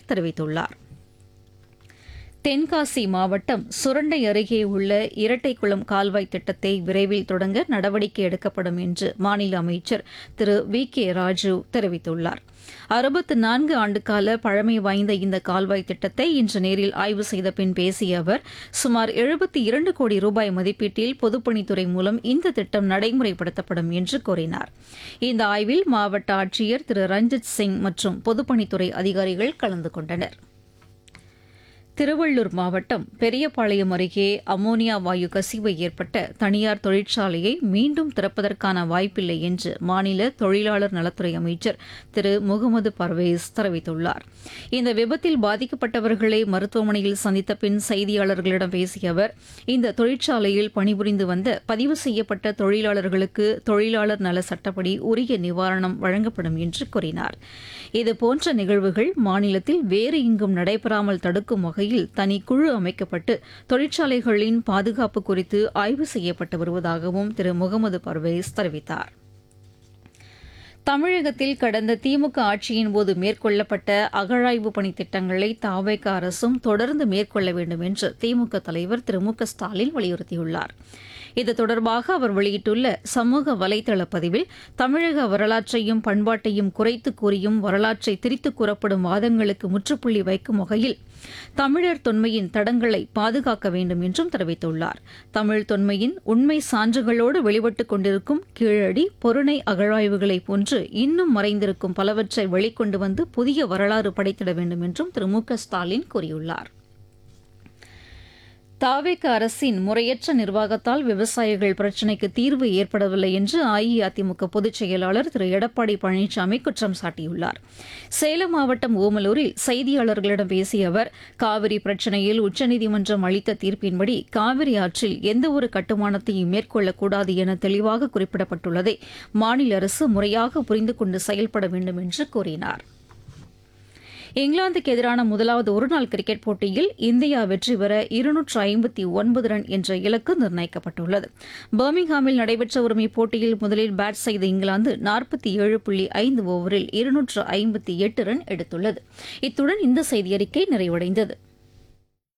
தெரிவித்துள்ளார் தென்காசி மாவட்டம் சுரண்டை அருகே உள்ள இரட்டைக்குளம் கால்வாய் திட்டத்தை விரைவில் தொடங்க நடவடிக்கை எடுக்கப்படும் என்று மாநில அமைச்சர் திரு வி கே ராஜு தெரிவித்துள்ளார் அறுபத்து நான்கு ஆண்டுகால பழமை வாய்ந்த இந்த கால்வாய் திட்டத்தை இன்று நேரில் ஆய்வு செய்த பின் பேசிய அவர் சுமார் எழுபத்தி இரண்டு கோடி ரூபாய் மதிப்பீட்டில் பொதுப்பணித்துறை மூலம் இந்த திட்டம் நடைமுறைப்படுத்தப்படும் என்று கூறினார் இந்த ஆய்வில் மாவட்ட ஆட்சியர் திரு ரஞ்சித் சிங் மற்றும் பொதுப்பணித்துறை அதிகாரிகள் கலந்து கொண்டனா் திருவள்ளூர் மாவட்டம் பெரியபாளையம் அருகே அமோனியா வாயு கசிவு ஏற்பட்ட தனியார் தொழிற்சாலையை மீண்டும் திறப்பதற்கான வாய்ப்பில்லை என்று மாநில தொழிலாளர் நலத்துறை அமைச்சர் திரு முகமது பர்வேஸ் தெரிவித்துள்ளார் இந்த விபத்தில் பாதிக்கப்பட்டவர்களை மருத்துவமனையில் சந்தித்த பின் செய்தியாளர்களிடம் பேசிய அவர் இந்த தொழிற்சாலையில் பணிபுரிந்து வந்த பதிவு செய்யப்பட்ட தொழிலாளர்களுக்கு தொழிலாளர் நல சட்டப்படி உரிய நிவாரணம் வழங்கப்படும் என்று கூறினார் இதுபோன்ற நிகழ்வுகள் மாநிலத்தில் வேறு எங்கும் நடைபெறாமல் தடுக்கும் வகையில் தனி குழு அமைக்கப்பட்டு தொழிற்சாலைகளின் பாதுகாப்பு குறித்து ஆய்வு செய்யப்பட்டு வருவதாகவும் திரு முகமது பர்வேஸ் தெரிவித்தார் தமிழகத்தில் கடந்த திமுக ஆட்சியின் போது மேற்கொள்ளப்பட்ட அகழாய்வு பணி திட்டங்களை தாவேக அரசும் தொடர்ந்து மேற்கொள்ள வேண்டும் என்று திமுக தலைவர் திரு மு க ஸ்டாலின் வலியுறுத்தியுள்ளார் இது தொடர்பாக அவர் வெளியிட்டுள்ள சமூக வலைதள பதிவில் தமிழக வரலாற்றையும் பண்பாட்டையும் குறைத்து கூறியும் வரலாற்றை திரித்து கூறப்படும் வாதங்களுக்கு முற்றுப்புள்ளி வைக்கும் வகையில் தமிழர் தொன்மையின் தடங்களை பாதுகாக்க வேண்டும் என்றும் தெரிவித்துள்ளார் தமிழ் தொன்மையின் உண்மை சான்றுகளோடு வெளிப்பட்டுக் கொண்டிருக்கும் கீழடி பொருணை அகழாய்வுகளை போன்று இன்னும் மறைந்திருக்கும் பலவற்றை வெளிக்கொண்டு வந்து புதிய வரலாறு படைத்திட வேண்டும் என்றும் திரு மு க ஸ்டாலின் கூறியுள்ளார் தாவேக அரசின் முறையற்ற நிர்வாகத்தால் விவசாயிகள் பிரச்சினைக்கு தீர்வு ஏற்படவில்லை என்று அஇஅதிமுக பொதுச் செயலாளர் திரு எடப்பாடி பழனிசாமி குற்றம் சாட்டியுள்ளார் சேலம் மாவட்டம் ஓமலூரில் செய்தியாளர்களிடம் பேசிய அவர் காவிரி பிரச்சினையில் உச்சநீதிமன்றம் அளித்த தீர்ப்பின்படி காவிரி ஆற்றில் எந்தவொரு கட்டுமானத்தையும் மேற்கொள்ளக்கூடாது என தெளிவாக குறிப்பிடப்பட்டுள்ளதை மாநில அரசு முறையாக புரிந்து கொண்டு செயல்பட வேண்டும் என்று கூறினார் இங்கிலாந்துக்கு எதிரான முதலாவது ஒருநாள் கிரிக்கெட் போட்டியில் இந்தியா வெற்றி பெற இருநூற்று ஐம்பத்தி ஒன்பது ரன் என்ற இலக்கு நிர்ணயிக்கப்பட்டுள்ளது பர்மிங்ஹாமில் நடைபெற்ற வரும் இப்போட்டியில் முதலில் பேட் செய்த இங்கிலாந்து நாற்பத்தி ஏழு புள்ளி ஐந்து ஓவரில் இருநூற்று ஐம்பத்தி எட்டு ரன் எடுத்துள்ளது இத்துடன் இந்த செய்தியறிக்கை நிறைவடைந்தது